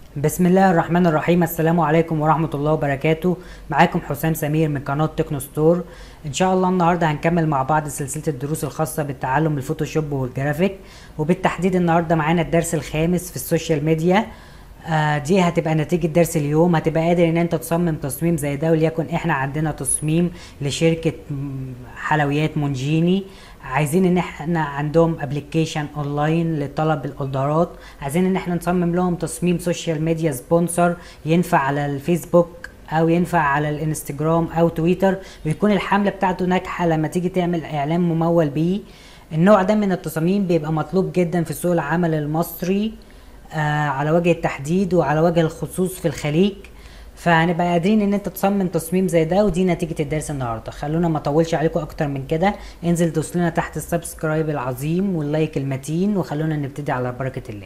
بسم الله الرحمن الرحيم السلام عليكم ورحمة الله وبركاته معاكم حسام سمير من قناة تكنو ستور ان شاء الله النهاردة هنكمل مع بعض سلسلة الدروس الخاصة بالتعلم الفوتوشوب والجرافيك وبالتحديد النهاردة معانا الدرس الخامس في السوشيال ميديا آه دي هتبقى نتيجة درس اليوم هتبقى قادر ان انت تصمم تصميم زي ده وليكن احنا عندنا تصميم لشركة م- حلويات مونجيني عايزين ان احنا عندهم ابلكيشن اونلاين لطلب الاوردرات عايزين ان احنا نصمم لهم تصميم سوشيال ميديا سبونسر ينفع على الفيسبوك او ينفع على الانستجرام او تويتر ويكون الحملة بتاعته ناجحة لما تيجي تعمل اعلان ممول بيه النوع ده من التصاميم بيبقى مطلوب جدا في سوق العمل المصري آه على وجه التحديد وعلى وجه الخصوص في الخليج فهنبقى قادرين ان انت تصمم تصميم زي ده ودي نتيجة الدرس النهاردة خلونا ما اطولش عليكم اكتر من كده انزل دوس لنا تحت السبسكرايب العظيم واللايك المتين وخلونا نبتدي على بركة الله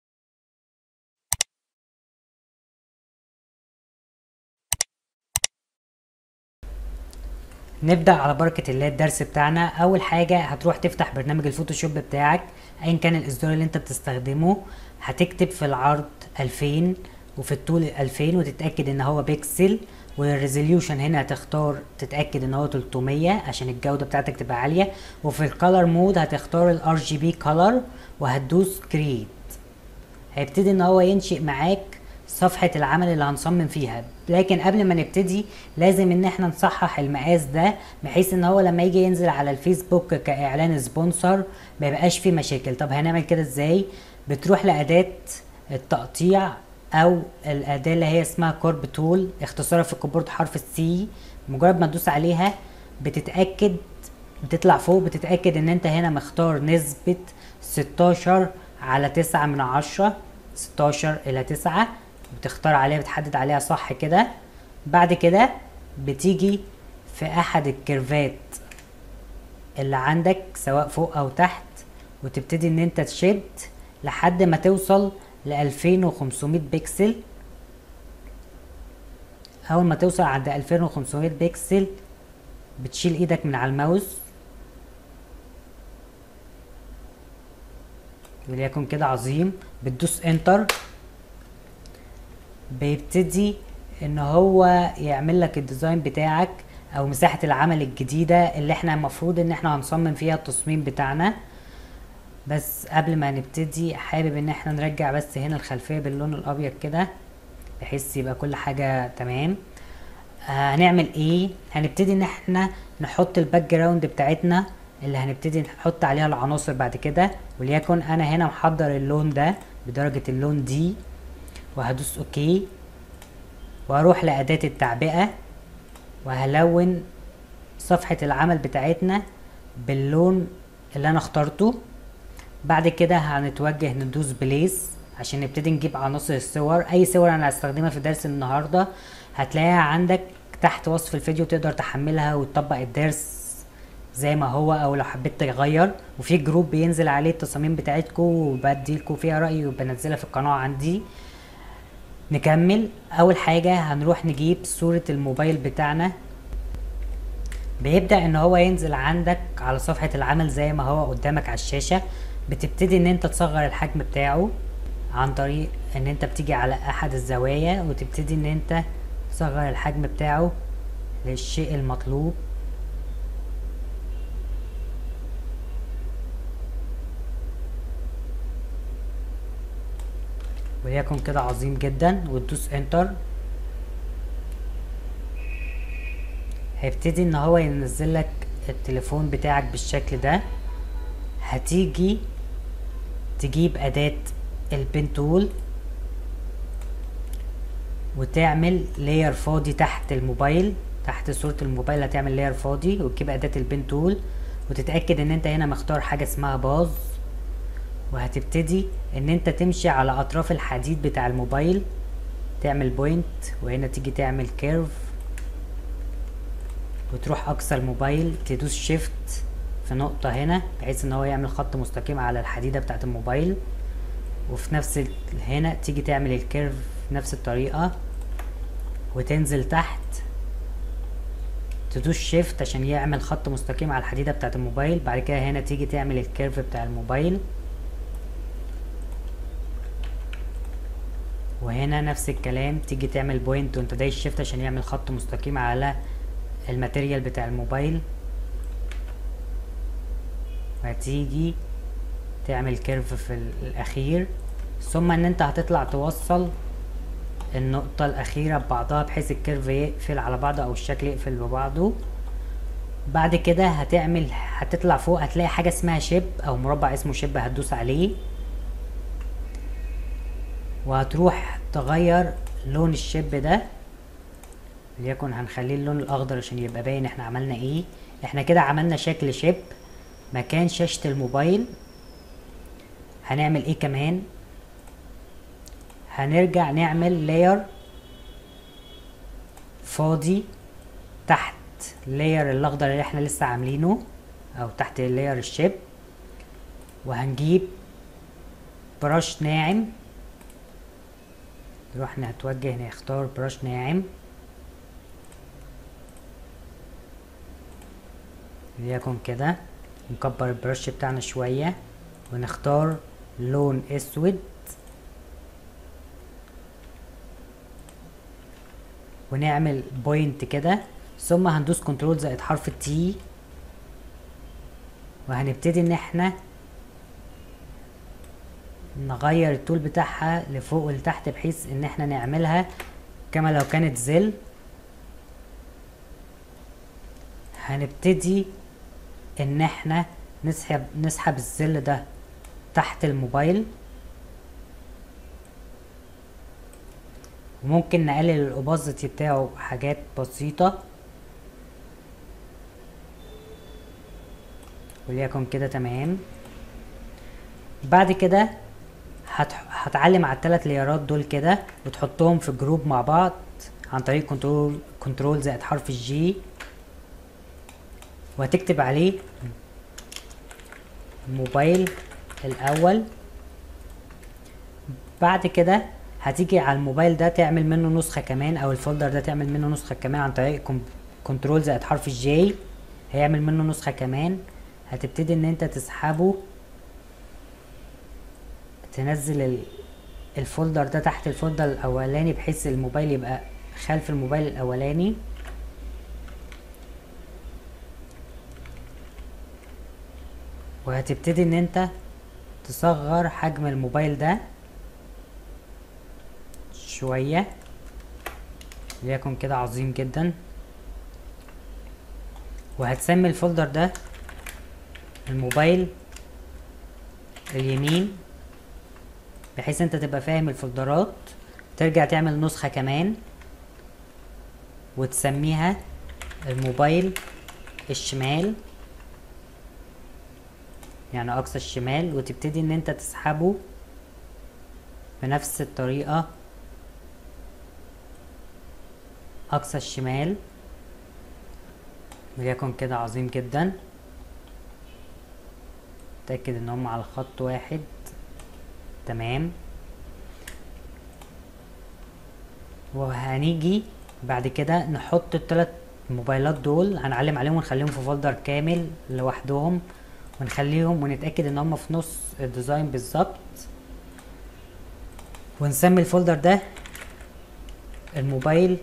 نبدأ على بركة الله الدرس بتاعنا أول حاجة هتروح تفتح برنامج الفوتوشوب بتاعك أيا كان الإصدار اللي أنت بتستخدمه هتكتب في العرض 2000 وفي الطول 2000 وتتأكد إن هو بيكسل والريزوليوشن هنا هتختار تتأكد إن هو 300 عشان الجودة بتاعتك تبقى عالية وفي الكالر مود هتختار الار جي بي كالر وهتدوس كرييت هيبتدي ان هو ينشئ معاك صفحة العمل اللي هنصمم فيها لكن قبل ما نبتدي لازم ان احنا نصحح المقاس ده بحيث ان هو لما يجي ينزل على الفيسبوك كاعلان سبونسر ما يبقاش فيه مشاكل طب هنعمل كده ازاي بتروح لأداة التقطيع او الأداة اللي هي اسمها كورب تول اختصارها في الكيبورد حرف السي مجرد ما تدوس عليها بتتأكد بتطلع فوق بتتأكد ان انت هنا مختار نسبة 16 على 9 من عشرة 16 الى 9 بتختار عليها بتحدد عليها صح كده بعد كده بتيجي في احد الكيرفات اللي عندك سواء فوق او تحت وتبتدي ان انت تشد لحد ما توصل ل 2500 بكسل اول ما توصل عند 2500 بكسل بتشيل ايدك من على الماوس وليكن كده عظيم بتدوس انتر بيبتدي ان هو يعمل لك الديزاين بتاعك او مساحة العمل الجديدة اللي احنا المفروض ان احنا هنصمم فيها التصميم بتاعنا بس قبل ما نبتدي حابب ان احنا نرجع بس هنا الخلفية باللون الابيض كده بحيث يبقى كل حاجة تمام آه هنعمل ايه هنبتدي ان احنا نحط الباك جراوند بتاعتنا اللي هنبتدي نحط عليها العناصر بعد كده وليكن انا هنا محضر اللون ده بدرجة اللون دي وهدوس اوكي واروح لأداة التعبئة وهلون صفحة العمل بتاعتنا باللون اللي انا اخترته بعد كده هنتوجه ندوس بليس عشان نبتدي نجيب عناصر الصور اي صور انا هستخدمها في درس النهاردة هتلاقيها عندك تحت وصف الفيديو تقدر تحملها وتطبق الدرس زي ما هو او لو حبيت تغير وفي جروب بينزل عليه التصاميم بتاعتكم وبديلكوا فيها رأي وبنزلها في القناة عندي نكمل اول حاجة هنروح نجيب صورة الموبايل بتاعنا بيبدأ ان هو ينزل عندك على صفحة العمل زي ما هو قدامك على الشاشة بتبتدي ان انت تصغر الحجم بتاعه عن طريق ان انت بتيجي على احد الزوايا وتبتدي ان انت تصغر الحجم بتاعه للشيء المطلوب وليكن كده عظيم جدا وتدوس انتر هيبتدي ان هو ينزل لك التليفون بتاعك بالشكل ده هتيجي تجيب اداة البين تول وتعمل لاير فاضي تحت الموبايل تحت صورة الموبايل هتعمل لاير فاضي وتجيب اداة البين تول وتتأكد ان انت هنا مختار حاجة اسمها باز وهتبتدي ان انت تمشي على اطراف الحديد بتاع الموبايل تعمل بوينت وهنا تيجي تعمل كيرف وتروح اقصى الموبايل تدوس شيفت في نقطة هنا بحيث ان هو يعمل خط مستقيم على الحديدة بتاعت الموبايل وفي نفس ال- هنا تيجي تعمل الكيرف نفس الطريقة وتنزل تحت تدوس شيفت عشان يعمل خط مستقيم على الحديدة بتاعت الموبايل بعد كده هنا تيجي تعمل الكيرف بتاع الموبايل وهنا نفس الكلام تيجي تعمل بوينت وانت دايس شيفت عشان يعمل خط مستقيم على الماتيريال بتاع الموبايل وهتيجي تعمل كيرف في ال- الاخير ثم ان انت هتطلع توصل النقطة الأخيرة ببعضها بحيث الكيرف يقفل على بعضه أو الشكل يقفل ببعضه بعد كده هتعمل هتطلع فوق هتلاقي حاجة اسمها شيب أو مربع اسمه شيب هتدوس عليه وهتروح تغير لون الشيب ده وليكن هنخليه اللون الأخضر عشان يبقى باين احنا عملنا ايه احنا كده عملنا شكل شيب مكان شاشة الموبايل هنعمل ايه كمان هنرجع نعمل لاير فاضي تحت اللاير الاخضر اللي احنا لسه عاملينه او تحت اللاير الشيب وهنجيب براش ناعم نروح نتوجه نختار براش ناعم ليكن كده نكبر البرش بتاعنا شوية ونختار لون اسود ونعمل بوينت كده ثم هندوس كنترول زائد حرف التي وهنبتدي ان احنا نغير التول بتاعها لفوق ولتحت بحيث ان احنا نعملها كما لو كانت زل هنبتدي ان احنا نسحب نسحب الزل ده تحت الموبايل وممكن نقلل الاوبازيتي بتاعه حاجات بسيطة وليكن كده تمام بعد كده هت... هتعلم على الثلاث ليرات دول كده وتحطهم في جروب مع بعض عن طريق كنترول كنترول زائد حرف الجي وهتكتب عليه الموبايل الاول بعد كده هتيجي على الموبايل ده تعمل منه نسخة كمان او الفولدر ده تعمل منه نسخة كمان عن طريق كم- كنترول زائد حرف الجي هيعمل منه نسخة كمان هتبتدي ان انت تسحبه تنزل ال- الفولدر ده تحت الفولدر الاولاني بحيث الموبايل يبقى خلف الموبايل الاولاني وهتبتدي ان انت تصغر حجم الموبايل ده شوية ليكن كده عظيم جدا وهتسمي الفولدر ده الموبايل اليمين بحيث انت تبقى فاهم الفولدرات ترجع تعمل نسخة كمان وتسميها الموبايل الشمال يعني اقصى الشمال وتبتدي ان انت تسحبه بنفس الطريقة اقصى الشمال وليكن كده عظيم جدا اتأكد ان هم على خط واحد تمام وهنيجي بعد كده نحط التلات موبايلات دول هنعلم عليهم ونخليهم في فولدر كامل لوحدهم ونخليهم ونتأكد ان هم في نص الديزاين بالظبط ونسمي الفولدر ده الموبايل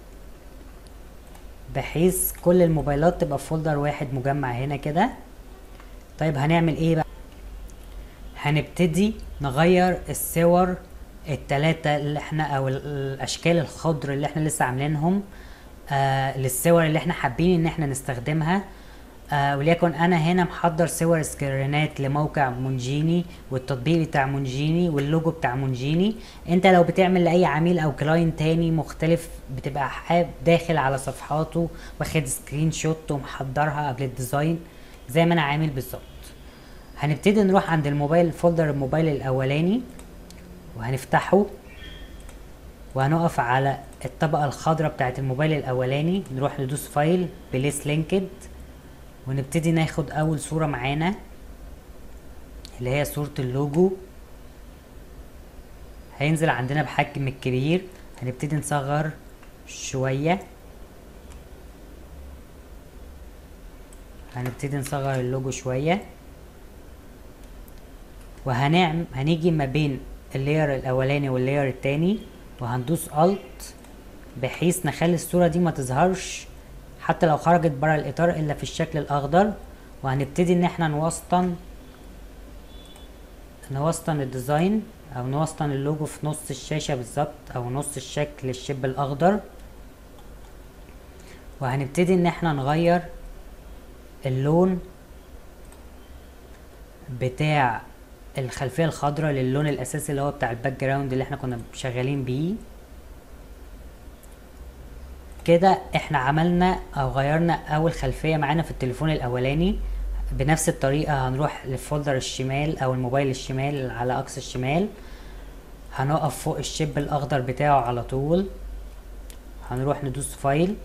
بحيث كل الموبايلات تبقى في فولدر واحد مجمع هنا كده طيب هنعمل ايه بقى هنبتدي نغير الصور التلاتة اللي احنا او ال- الاشكال الخضر اللي احنا لسه عاملينهم آه للصور اللي احنا حابين ان احنا نستخدمها آه وليكن انا هنا محضر صور سكرينات لموقع مونجيني والتطبيق بتاع مونجيني واللوجو بتاع مونجيني انت لو بتعمل لاي عميل او كلاين تاني مختلف بتبقى حاب داخل على صفحاته واخد سكرين شوت ومحضرها قبل الديزاين زي ما انا عامل بالظبط هنبتدي نروح عند الموبايل فولدر الموبايل الاولاني وهنفتحه وهنقف على الطبقة الخضراء بتاعت الموبايل الأولاني نروح ندوس فايل بليس لينكد ونبتدي ناخد أول صورة معانا اللي هي صورة اللوجو هينزل عندنا بحجم الكبير هنبتدي نصغر شوية هنبتدي نصغر اللوجو شوية وهنعمل هنيجي ما بين اللاير الاولاني واللاير التاني وهندوس الت بحيث نخلي الصورة دي ما تظهرش حتى لو خرجت برا الاطار الا في الشكل الاخضر وهنبتدي ان احنا نوسطن نوسطن الديزاين او نوسطن اللوجو في نص الشاشة بالظبط او نص الشكل الشب الاخضر وهنبتدي ان احنا نغير اللون بتاع الخلفية الخضراء للون الاساسي اللي هو بتاع الباك جراوند اللي احنا كنا شغالين بيه كده احنا عملنا او غيرنا اول خلفية معانا في التليفون الاولاني بنفس الطريقة هنروح للفولدر الشمال او الموبايل الشمال على اقصى الشمال هنقف فوق الشب الاخضر بتاعه على طول هنروح ندوس فايل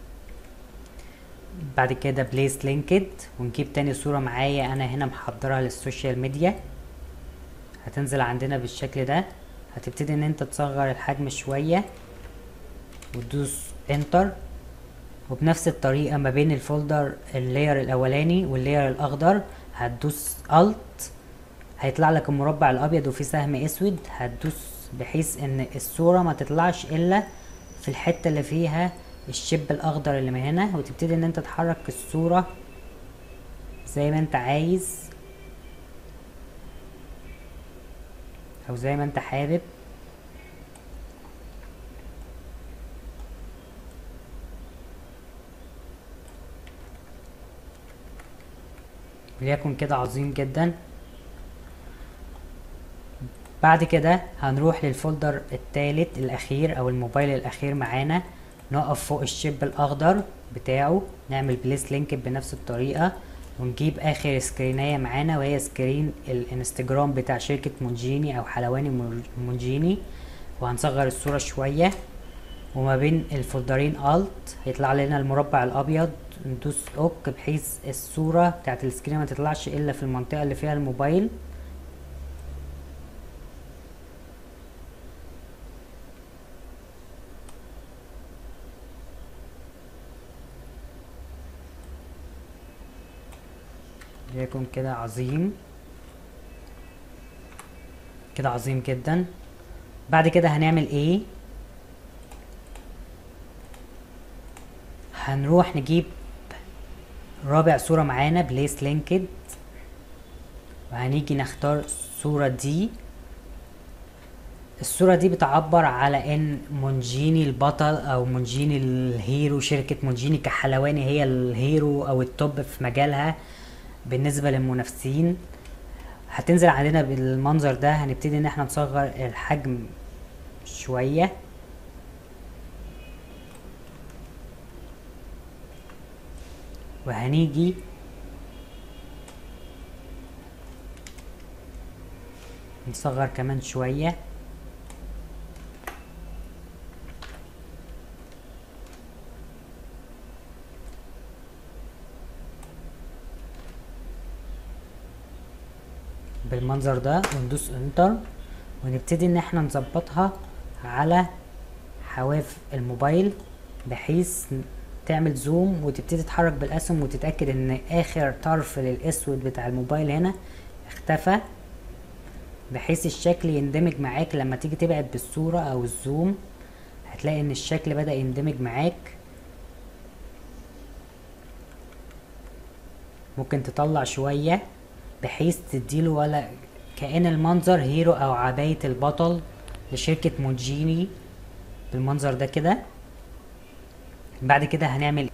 بعد كده بليس لينكد ونجيب تاني صورة معايا انا هنا محضرها للسوشيال ميديا هتنزل عندنا بالشكل ده هتبتدي ان انت تصغر الحجم شوية وتدوس انتر وبنفس الطريقة ما بين الفولدر اللاير الاولاني واللاير الاخضر هتدوس الت هيطلع لك المربع الابيض وفيه سهم اسود هتدوس بحيث ان الصورة ما تطلعش الا في الحتة اللي فيها الشب الاخضر اللي من هنا وتبتدي ان انت تحرك الصورة زي ما انت عايز او زي ما انت حابب وليكن كده عظيم جدا بعد كده هنروح للفولدر التالت الاخير او الموبايل الاخير معانا نقف فوق الشب الاخضر بتاعه نعمل بليس لينك بنفس الطريقة ونجيب اخر سكرينية معانا وهي سكرين الانستجرام بتاع شركة مونجيني او حلواني مونجيني وهنصغر الصورة شوية وما بين الفولدرين الت هيطلع لنا المربع الابيض ندوس اوك بحيث الصورة بتاعت السكرين ما تطلعش الا في المنطقة اللي فيها الموبايل ليكن كده عظيم كده عظيم جدا بعد كده هنعمل ايه هنروح نجيب رابع صورة معانا بليس لينكد وهنيجي نختار الصورة دي الصورة دي بتعبر على ان مونجيني البطل او مونجيني الهيرو شركة مونجيني كحلواني هي الهيرو او التوب في مجالها بالنسبة للمنافسين هتنزل عندنا بالمنظر ده هنبتدي ان احنا نصغر الحجم شوية وهنيجي نصغر كمان شوية بالمنظر ده وندوس انتر ونبتدي ان احنا نظبطها على حواف الموبايل بحيث تعمل زوم وتبتدي تتحرك بالاسهم وتتاكد ان اخر طرف للاسود بتاع الموبايل هنا اختفى بحيث الشكل يندمج معاك لما تيجي تبعد بالصورة او الزوم هتلاقي ان الشكل بدأ يندمج معاك ممكن تطلع شوية بحيث تديله ولا كأن المنظر هيرو او عباية البطل لشركة موجيني بالمنظر ده كده بعد كده هنعمل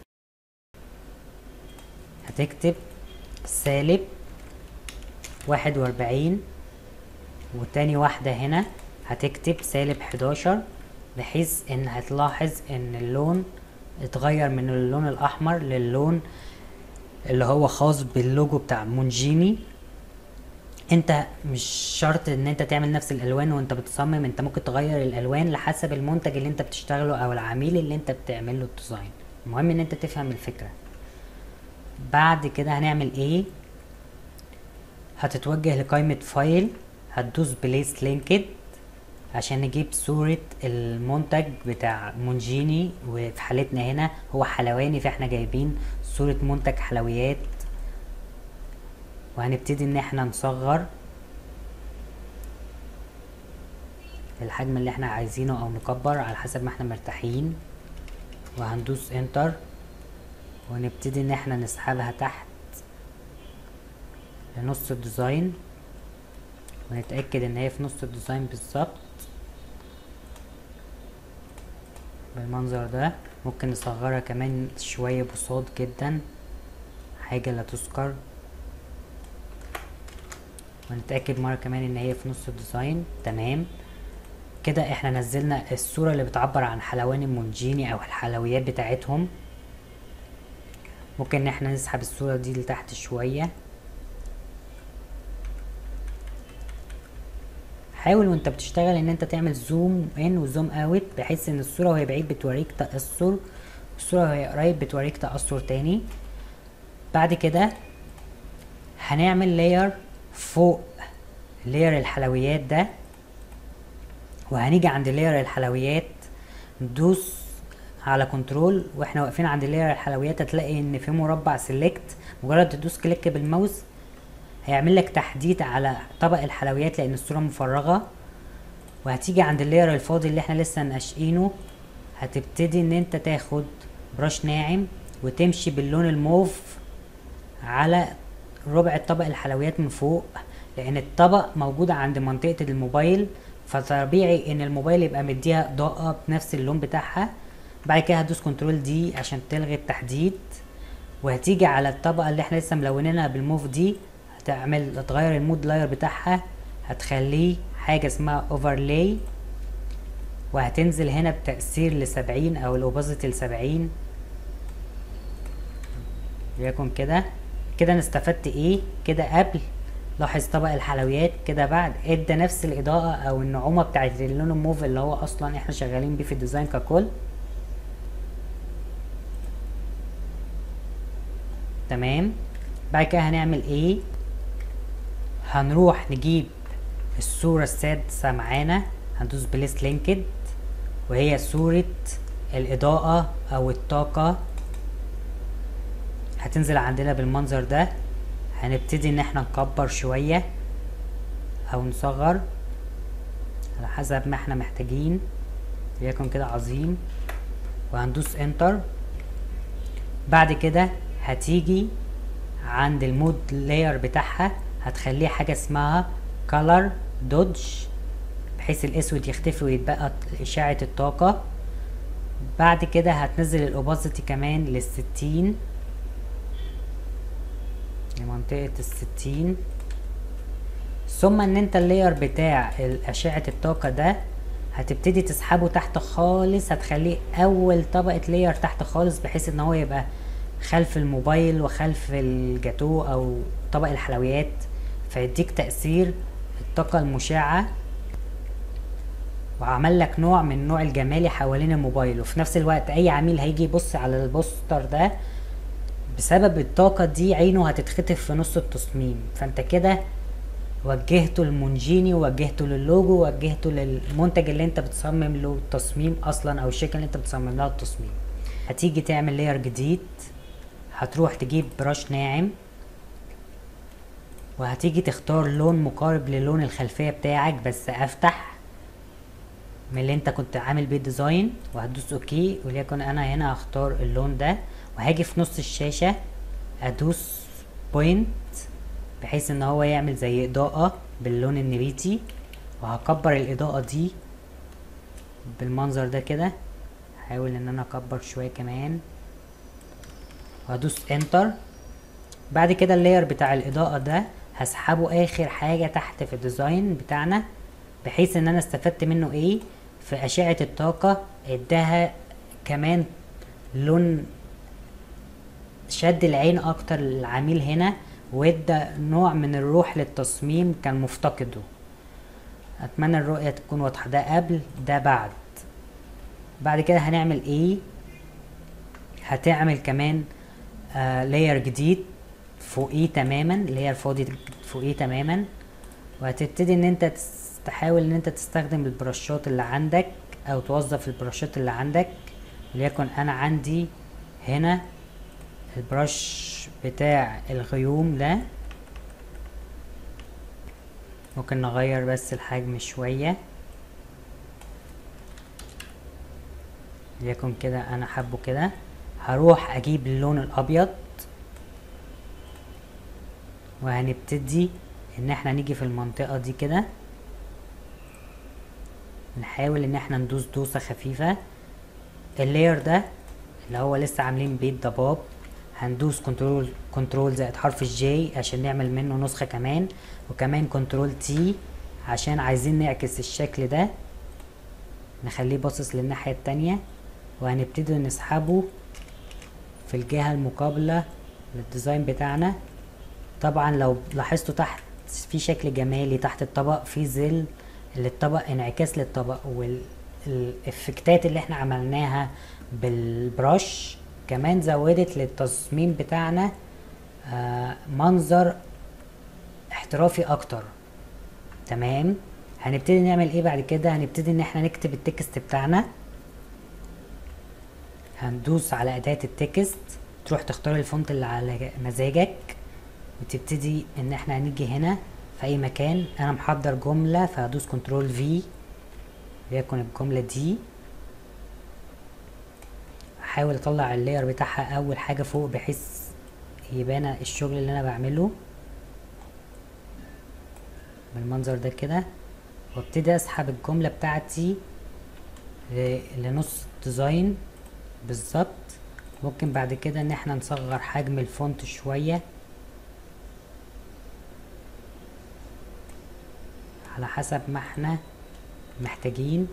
هتكتب سالب واحد واربعين وتاني واحدة هنا هتكتب سالب حداشر بحيث ان هتلاحظ ان اللون اتغير من اللون الاحمر للون اللي هو خاص باللوجو بتاع مونجيني انت مش شرط ان انت تعمل نفس الالوان وانت بتصمم انت ممكن تغير الالوان لحسب المنتج اللي انت بتشتغله او العميل اللي انت بتعمل له الديزاين المهم ان انت تفهم الفكرة بعد كده هنعمل ايه هتتوجه لقائمة فايل هتدوس بليس لينكد عشان نجيب صورة المنتج بتاع مونجيني وفي حالتنا هنا هو حلواني فاحنا جايبين صورة منتج حلويات وهنبتدي ان احنا نصغر الحجم اللي احنا عايزينه او نكبر على حسب ما احنا مرتاحين وهندوس انتر ونبتدي ان احنا نسحبها تحت لنص الديزاين ونتأكد ان هي في نص الديزاين بالظبط بالمنظر ده ممكن نصغرها كمان شوية بساط جدا حاجة لا تذكر ونتأكد مرة كمان ان هي في نص الديزاين تمام كده احنا نزلنا الصورة اللي بتعبر عن حلواني المونجيني او الحلويات بتاعتهم ممكن ان احنا نسحب الصورة دي لتحت شوية حاول وانت بتشتغل ان انت تعمل زوم ان وزوم اوت بحيث ان الصورة وهي بعيد بتوريك تأثر الصورة وهي قريب بتوريك تأثر تاني بعد كده هنعمل لاير فوق لاير الحلويات ده وهنيجي عند لاير الحلويات ندوس على كنترول واحنا واقفين عند لاير الحلويات هتلاقي ان في مربع سيلكت مجرد تدوس كليك بالماوس هيعمل لك تحديد على طبق الحلويات لان الصورة مفرغة وهتيجي عند اللاير الفاضي اللي احنا لسه ناشئينه هتبتدي ان انت تاخد براش ناعم وتمشي باللون الموف على ربع طبق الحلويات من فوق لان الطبق موجود عند منطقة الموبايل فطبيعي ان الموبايل يبقى مديها اضاءة بنفس اللون بتاعها بعد كده هتدوس كنترول دي عشان تلغي التحديد وهتيجي على الطبقة اللي احنا لسه ملونينها بالموف دي هتعمل هتغير المود لاير بتاعها هتخليه حاجة اسمها اوفرلاي وهتنزل هنا بتأثير لسبعين او الاوبازيتي لسبعين ليكن كده كده انا استفدت ايه كده قبل لاحظ طبق الحلويات كده بعد ادى نفس الاضاءة او النعومة بتاعت اللون الموف اللي هو اصلا احنا شغالين بيه في الديزاين ككل تمام بعد كده هنعمل ايه هنروح نجيب الصورة السادسة معانا هندوس بليس لينكد وهي صورة الإضاءة أو الطاقة هتنزل عندنا بالمنظر ده هنبتدي ان احنا نكبر شوية او نصغر على حسب ما احنا محتاجين ليكن كده عظيم وهندوس انتر بعد كده هتيجي عند المود لاير بتاعها هتخليه حاجة اسمها color dodge بحيث الاسود يختفي ويتبقى اشاعة الطاقة بعد كده هتنزل الاوباسيتي كمان للستين لمنطقة الستين ثم ان انت اللاير بتاع اشعة الطاقة ده هتبتدي تسحبه تحت خالص هتخليه اول طبقة لاير تحت خالص بحيث ان هو يبقى خلف الموبايل وخلف الجاتو او طبق الحلويات فيديك تأثير الطاقة المشعة وعمل لك نوع من نوع الجمالي حوالين الموبايل وفي نفس الوقت اي عميل هيجي يبص على البوستر ده بسبب الطاقة دي عينه هتتخطف في نص التصميم فانت كده وجهته للمونجيني ووجهته للوجو ووجهته للمنتج اللي انت بتصمم له التصميم اصلا او الشركة اللي انت بتصمم لها التصميم هتيجي تعمل لاير جديد هتروح تجيب براش ناعم وهتيجي تختار لون مقارب للون الخلفية بتاعك بس افتح من اللي انت كنت عامل بيه ديزاين وهتدوس اوكي وليكن انا هنا هختار اللون ده وهاجي في نص الشاشة ادوس بوينت بحيث ان هو يعمل زي اضاءة باللون النبيتي وهكبر الاضاءة دي بالمنظر ده كده هحاول ان انا اكبر شوية كمان وهدوس انتر بعد كده اللاير بتاع الاضاءة ده هسحبه اخر حاجة تحت في الديزاين بتاعنا بحيث ان انا استفدت منه ايه في اشعة الطاقة اداها كمان لون شد العين اكتر للعميل هنا وادى نوع من الروح للتصميم كان مفتقده اتمنى الرؤية تكون واضحة ده قبل ده بعد بعد كده هنعمل ايه هتعمل كمان آه لاير جديد فوقيه تماما لاير فاضي فوقيه تماما وهتبتدي ان انت تحاول ان انت تستخدم البرشات اللي عندك او توظف البرشات اللي عندك وليكن انا عندي هنا البرش بتاع الغيوم ده ممكن نغير بس الحجم شوية ليكن كده انا حابه كده هروح اجيب اللون الابيض وهنبتدي ان احنا نيجي في المنطقة دي كده نحاول ان احنا ندوس دوسة خفيفة اللاير ده اللي هو لسه عاملين بيت ضباب هندوس كنترول كنترول زائد حرف الجي عشان نعمل منه نسخة كمان وكمان كنترول تي عشان عايزين نعكس الشكل ده نخليه باصص للناحية التانية وهنبتدي نسحبه في الجهة المقابلة للديزاين بتاعنا طبعا لو لاحظتوا تحت في شكل جمالي تحت الطبق في ظل للطبق انعكاس للطبق والافكتات اللي احنا عملناها بالبرش كمان زودت للتصميم بتاعنا آه منظر احترافي اكتر تمام هنبتدي نعمل ايه بعد كده هنبتدي ان احنا نكتب التكست بتاعنا هندوس على اداة التكست تروح تختار الفونت اللي على مزاجك وتبتدي ان احنا هنيجي هنا في اي مكان انا محضر جملة فهدوس كنترول في ليكن الجملة دي احاول اطلع اللاير بتاعها اول حاجة فوق بحيث يبان الشغل اللي انا بعمله بالمنظر ده كده وابتدي اسحب الجملة بتاعتي لنص الديزاين بالظبط ممكن بعد كده ان احنا نصغر حجم الفونت شوية على حسب ما احنا محتاجين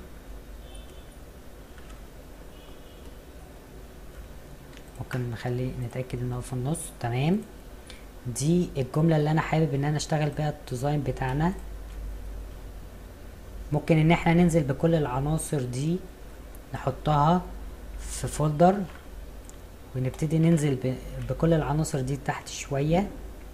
ممكن نخلي نتأكد ان هو في النص تمام دي الجملة اللي انا حابب ان انا اشتغل بيها الديزاين بتاعنا ممكن ان احنا ننزل بكل العناصر دي نحطها في فولدر ونبتدي ننزل بكل العناصر دي تحت شوية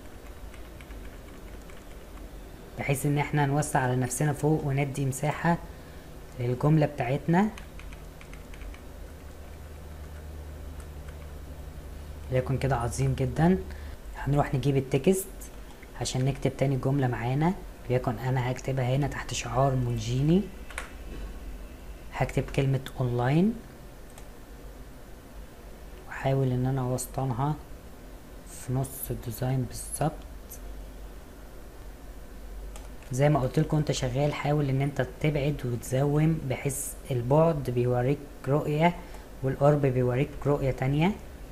بحيث ان احنا نوسع على نفسنا فوق وندي مساحة للجملة بتاعتنا ليكن كده عظيم جدا هنروح نجيب التكست عشان نكتب تاني جملة معانا ليكن انا هكتبها هنا تحت شعار مونجيني هكتب كلمة اونلاين واحاول ان انا اوسطنها في نص الديزاين بالظبط زي ما قلت لكم انت شغال حاول ان انت تبعد وتزوم بحيث البعد بيوريك رؤية والقرب بيوريك رؤية تانية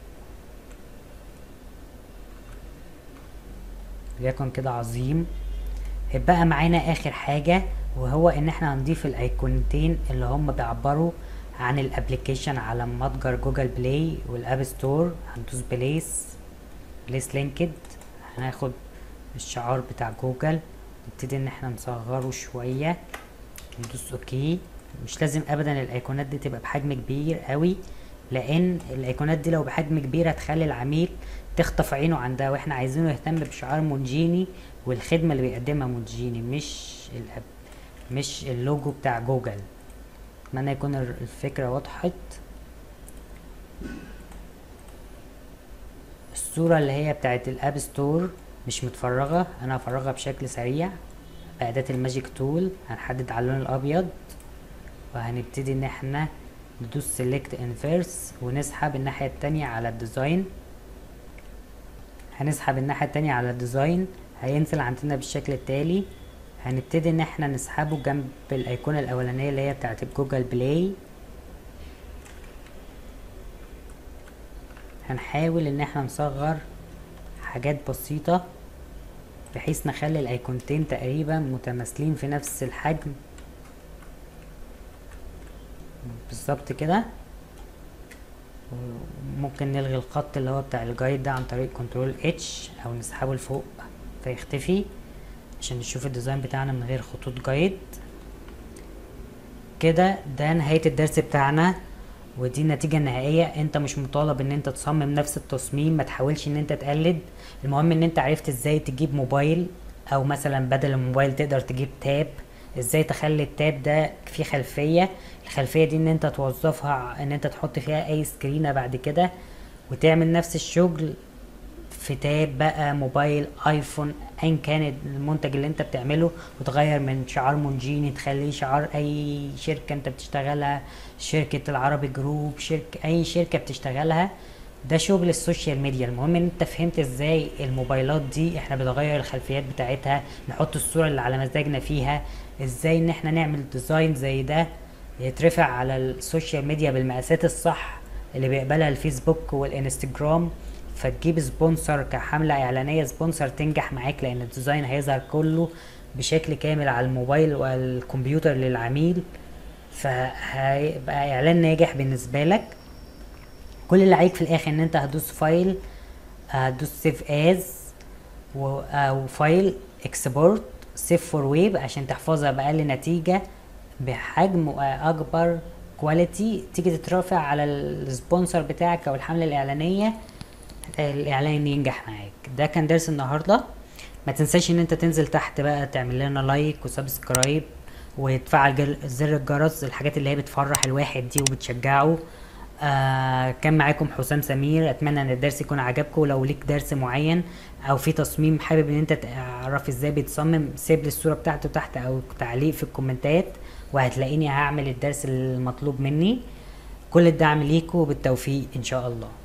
ليكن كده عظيم بقى معانا اخر حاجة وهو ان احنا هنضيف الايقونتين اللي هم بيعبروا عن الابليكيشن على متجر جوجل بلاي والاب ستور هندوس بليس بليس لينكد هناخد الشعار بتاع جوجل نبتدي ان احنا نصغره شوية ندوس اوكي مش لازم ابدا الايقونات دي تبقى بحجم كبير قوي لان الايقونات دي لو بحجم كبير هتخلي العميل تخطف عينه عندها واحنا عايزينه يهتم بشعار مونجيني والخدمة اللي بيقدمها مونجيني مش الأب مش اللوجو بتاع جوجل اتمنى يكون الفكرة وضحت الصورة اللي هي بتاعت الاب ستور مش متفرغة انا هفرغها بشكل سريع بأداة الماجيك تول هنحدد على اللون الابيض وهنبتدي ان احنا ندوس سيلكت انفيرس ونسحب الناحية التانية على الديزاين هنسحب الناحية التانية على الديزاين هينزل عندنا بالشكل التالي هنبتدي ان احنا نسحبه جنب الايقونة الاولانية اللي هي بتاعت جوجل بلاي هنحاول ان احنا نصغر حاجات بسيطة بحيث نخلي الايقونتين تقريبا متماثلين في نفس الحجم بالظبط كده ممكن نلغي الخط اللي هو بتاع الجايد ده عن طريق كنترول اتش او نسحبه لفوق فيختفي عشان نشوف الديزاين بتاعنا من غير خطوط جايد كده ده نهاية الدرس بتاعنا ودي النتيجة النهائية انت مش مطالب ان انت تصمم نفس التصميم ما تحاولش ان انت تقلد المهم ان انت عرفت ازاي تجيب موبايل او مثلا بدل الموبايل تقدر تجيب تاب ازاي تخلي التاب ده فيه خلفية الخلفية دي ان انت توظفها ان انت تحط فيها اي سكرينة بعد كده وتعمل نفس الشغل في تاب بقى موبايل ايفون ايا كان المنتج اللي انت بتعمله وتغير من شعار مونجيني تخليه شعار اي شركة انت بتشتغلها شركة العربي جروب شركة اي شركة بتشتغلها ده شغل السوشيال ميديا المهم ان انت فهمت ازاي الموبايلات دي احنا بنغير الخلفيات بتاعتها نحط الصورة اللي على مزاجنا فيها ازاي ان احنا نعمل ديزاين زي ده يترفع على السوشيال ميديا بالمقاسات الصح اللي بيقبلها الفيسبوك والانستجرام فتجيب سبونسر كحملة اعلانية سبونسر تنجح معاك لان الديزاين هيظهر كله بشكل كامل على الموبايل والكمبيوتر للعميل فهيبقى اعلان ناجح بالنسبة لك كل اللي عليك في الاخر ان انت هتدوس فايل هتدوس سيف از او فايل اكسبورت سيف فور ويب عشان تحفظها باقل نتيجة بحجم اكبر كواليتي تيجي تترافع على السبونسر بتاعك او الحملة الاعلانية الاعلان ينجح معاك ده كان درس النهاردة ما تنساش ان انت تنزل تحت بقى تعمل لنا لايك وسبسكرايب وتفعل جر- زر الجرس الحاجات اللي هي بتفرح الواحد دي وبتشجعه آه كان معاكم حسام سمير اتمنى ان الدرس يكون عجبكم ولو ليك درس معين او في تصميم حابب ان انت تعرف ازاي بيتصمم سيب لي الصورة بتاعته تحت او تعليق في الكومنتات وهتلاقيني هعمل الدرس المطلوب مني كل الدعم ليكم بالتوفيق ان شاء الله